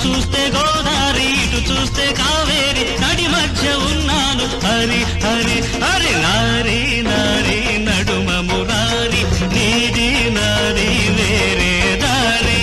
చూస్తే గోదావరి ఇటు చూస్తే కావేరి నడి మధ్య ఉన్నాను హరి హరి హరి నారి నారి నడుమ మురారి నీది నాది వేరే దారి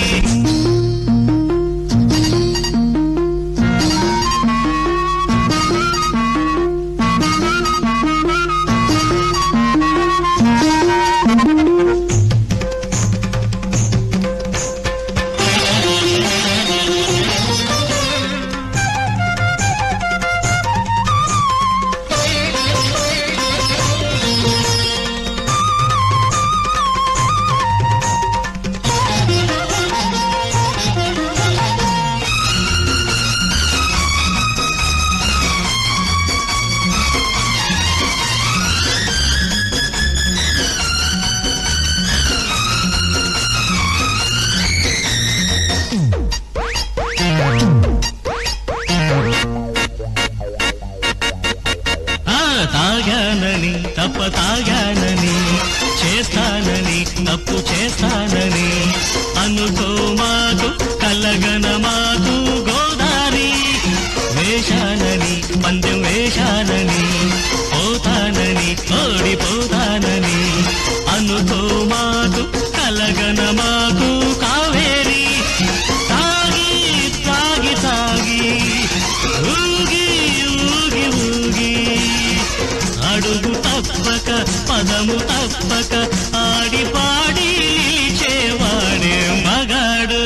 ఆ తాగానని తప్ప తాగానని చేస్తానని తప్పు చేస్తానని అనుకో మాకు కలగన మాకు గోదారి వేషానని పందెం వేషానని పోతానని ఓడిపోతానని అనుకో మాకు కలగన మాకు కావేరి తాగి తాగి తాగి ఊగి ఊగి ఊగి అడుగు తప్పక పదము తప్పక ఆడి పాడి నిలిచేవాడే మగాడు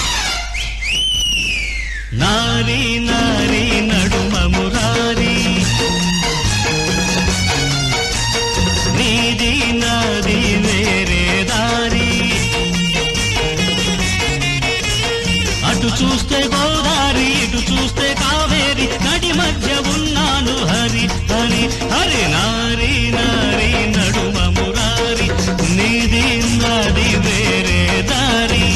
నారి నారి నడుమ మురారి నీది నాది వేరే దారి అటు చూస్తే గోదావరి ఇటు చూస్తే కావేరి నడి మధ్య ఉన్నాను హరి హరి హరి నారి నారి నడుమ మురారి నీది నాది వేరే దారి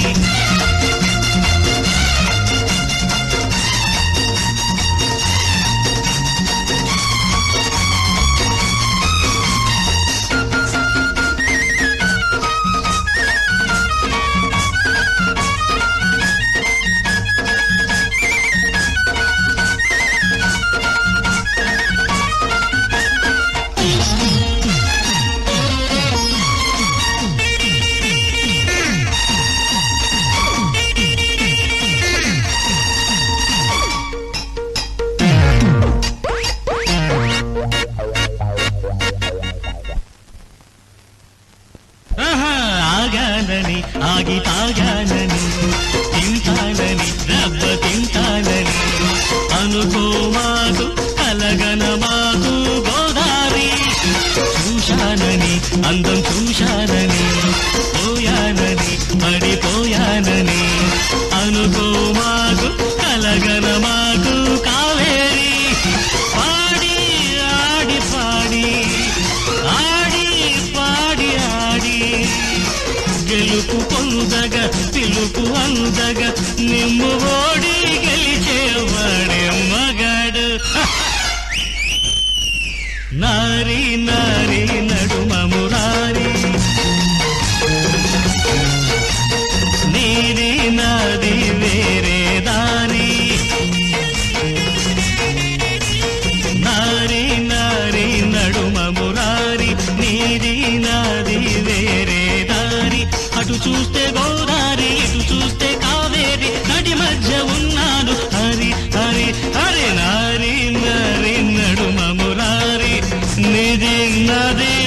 ఆహా, ఆగానని ఆగి తాగానని తింటానని దెబ్బ తింటానని అనుకో మాకు కలగన మాకు గోదారి చూశానని అందం చూశానని పోయానని పడిపోయానని అనుకో మాకు కలగన మాకు కావేరి పాడి ఆడి పాడి ఆడి పాడి ఆడి గెలుపు పొందగ పిలుపు అందగ నిమ్ము ఓడి గెలిచేవాడే మగాడు నారి నారి నడుమ మురారి నీది నాది వేరే దారి నారి నారి నడుమ మురారి నీది నాది వేరే దారి అటు చూస్తే గోదారి ఇటు చూస్తే కావేరి నడి మధ్య ఉన్నాను హరి హరి హరి నారి నారి నడుమ మురారి నిధి నది